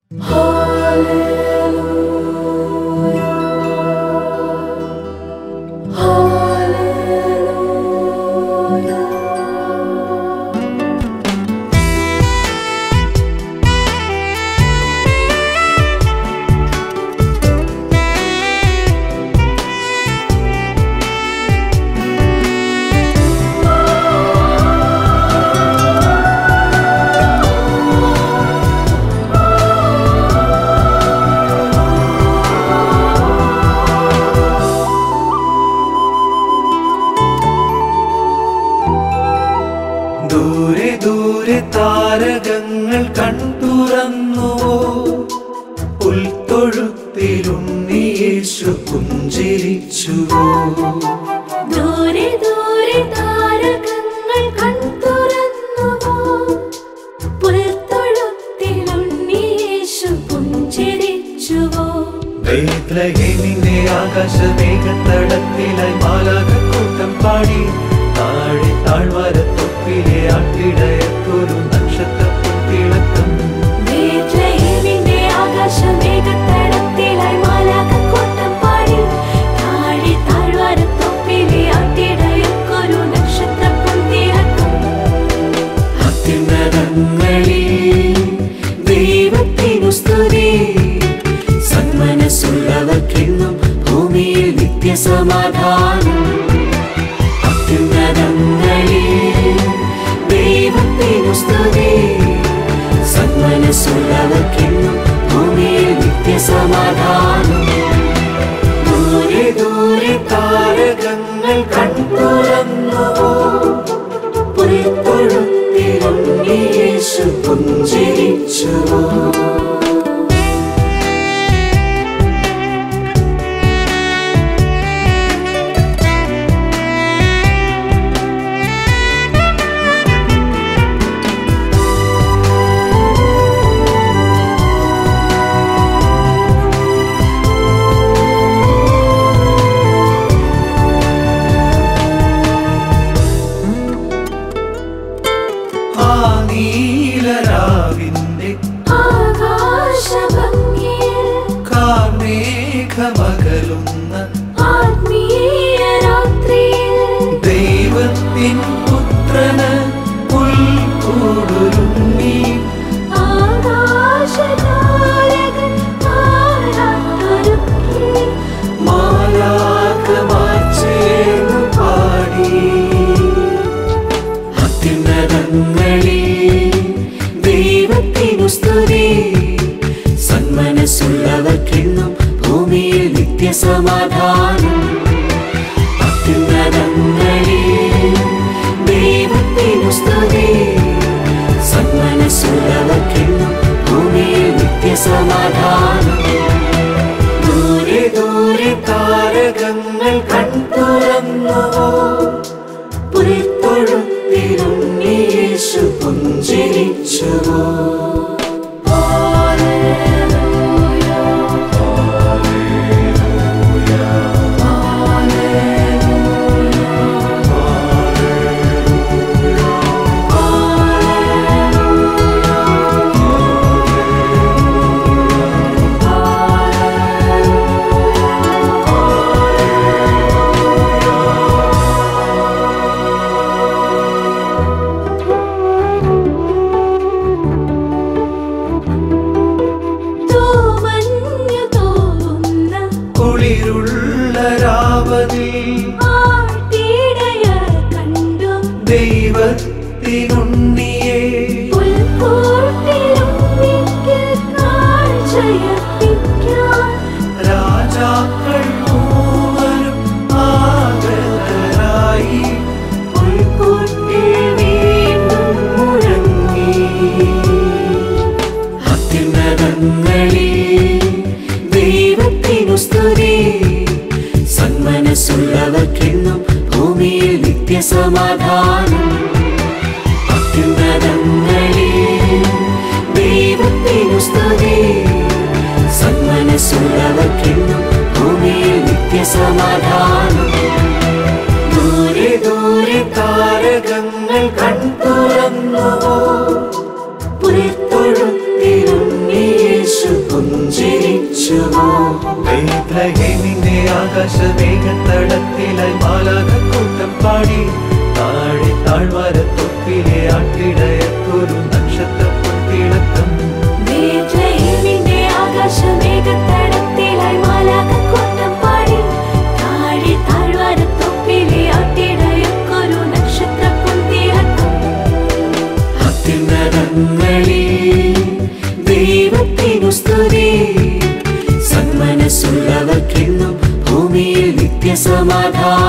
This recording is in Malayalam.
ദൂരെ ദൂരെ താരകങ്ങൾ കൺതുറന്നുവോ പുൽത്തൊഴുത്തിലുണ്ണിയേശു പുഞ്ചിരിച്ചുവോ ദൂരെ ദൂരെ താരകങ്ങൾ കൺതുറന്നുവോ പുൽത്തൊഴുത്തിലുണ്ണിയേശു പുഞ്ചിരിച്ചുവോ ബേത്ലഹേമിന്റെ ആകാശമേഘത്തടത്തിലായി മാലാകക്കൂട്ടം പാടി താഴെ താഴ്വരത്തൊപ്പിലെ ആട്ടിടയത്തൊരു നക്ഷത്രത്തിളക്കം ബേത്ലഹേമിന്റെ ആകാശമേഘത്തടത്തിലായി മാലാഖക്കൂട്ടം പാടി താഴെ താഴ്വാരത്തൊപ്പിലെ ആട്ടിടയർക്കൊരു നക്ഷത്രപ്പൊന്തിളക്കം അത്യുന്നതങ്ങളിൽ ദൈവത്തിനു സ്തുതി സന്മനസ്സുള്ളവർക്കെന്നും ഭൂമിയിൽ നിത്യസമാധാനം അത്യുന്നതങ്ങളിൽ ദൈവത്തിനു സ്തുതി സന്മനസ്സുള്ളവർക്കെന്നും ഭൂമിയിൽ നിത്യസമാധാനം ദൂരെ ദൂരെ താരകങ്ങൾ കൺതുറന്നുവോ പുൽത്തൊഴുത്തിലുണ്ണിയേശു പുഞ്ചിരിച്ചുവോ ആ നീലരാവിന്റെ ആകാശഭംഗിയിൽ കാർമേഘമകലുന്ന ആത്മീയ രാത്രിയിൽ ദൈവത്തിൻ പുത്രന് പുൽക്കൂടുരുണ്ണി ആകാശതാരകൻ താരാട്ടൊരുക്കി മാലാഖമാർ ചേർന്നു പാടി അത്യുന്നതങ്ങളിൽ ദൈവത്തിനു സ്തുതി സന്മനസ്സുള്ളവർക്കെന്നും ഭൂമിയിൽ നിത്യസമാധാനം അത്യുന്നതങ്ങളിൽ ദൈവത്തിനു സ്തുതി സന്മനസ്സുള്ളവർക്കെന്നും ഭൂമിയിൽ നിത്യസമാധാനം ദൂരെ ദൂരെ താരകങ്ങൾ കൺതുറന്നുവോ പുൽത്തൊഴുത്തിലുണ്ണിയേശു പുഞ്ചിരിച്ചുവോ തൂമഞ്ഞു തൂവുന്ന കുളിരുള്ള രാവതിൽ ആട്ടിടയർ കണ്ടു ദൈവത്തിനുണ്ണിയെ പുൽക്കൂട്ടിലുണ്ണിക്ക് കാഴ്ചയർപ്പിക്കാൻ രാജാക്കൾ മൂവരും ആഗതരായി പുൽക്കൂട്ടിൽ വീണ്ടും മുഴങ്ങി അത്യുന്നതങ്ങളിൽ ദൈവത്തിനു സ്തുതി സന്മനസ്സുള്ളവർക്കെന്നും ഭൂമിയിൽ നിത്യസമാധാനം അത്യുന്നതങ്ങളിൽ ദൈവത്തിനു സ്തുതി സന്മനസ്സുള്ളവർക്കെന്നും ഭൂമിയിൽ നിത്യസമാധാനം ദൂരെ ദൂരെ താരകങ്ങൾ കൺതുറന്നുവോ പുൽത്തൊഴുത്തിലുണ്ണിയേശു ജനിച്ചുവോ ബേത്ലഹേമിന്റെ ആകാശമേഘത്തടത്തിലായി മാലാഖക്കൂട്ടം പാടി താഴെ താഴ്വാരത്തൊപ്പിലെ ആട്ടിടയക്കൊരു നക്ഷത്രപ്പൊത്തിളക്കം ബേത്ലഹേമിന്റെ ആകാശമേഘത്തടത്തിലായി മാലാഖക്കൂട്ടം പാടി. താഴെ താഴ്വാരത്തൊപ്പിലെ ആട്ടിടയർക്കൊരു നക്ഷത്രപ്പൊൻതിളക്കം. അത്യുന്നതങ്ങളിൽ ദൈവത്തിനു സ്തുതി സന്മനസ്സുള്ളവർക്കെന്നും ഭൂമിയിൽ നിത്യസമാധാനം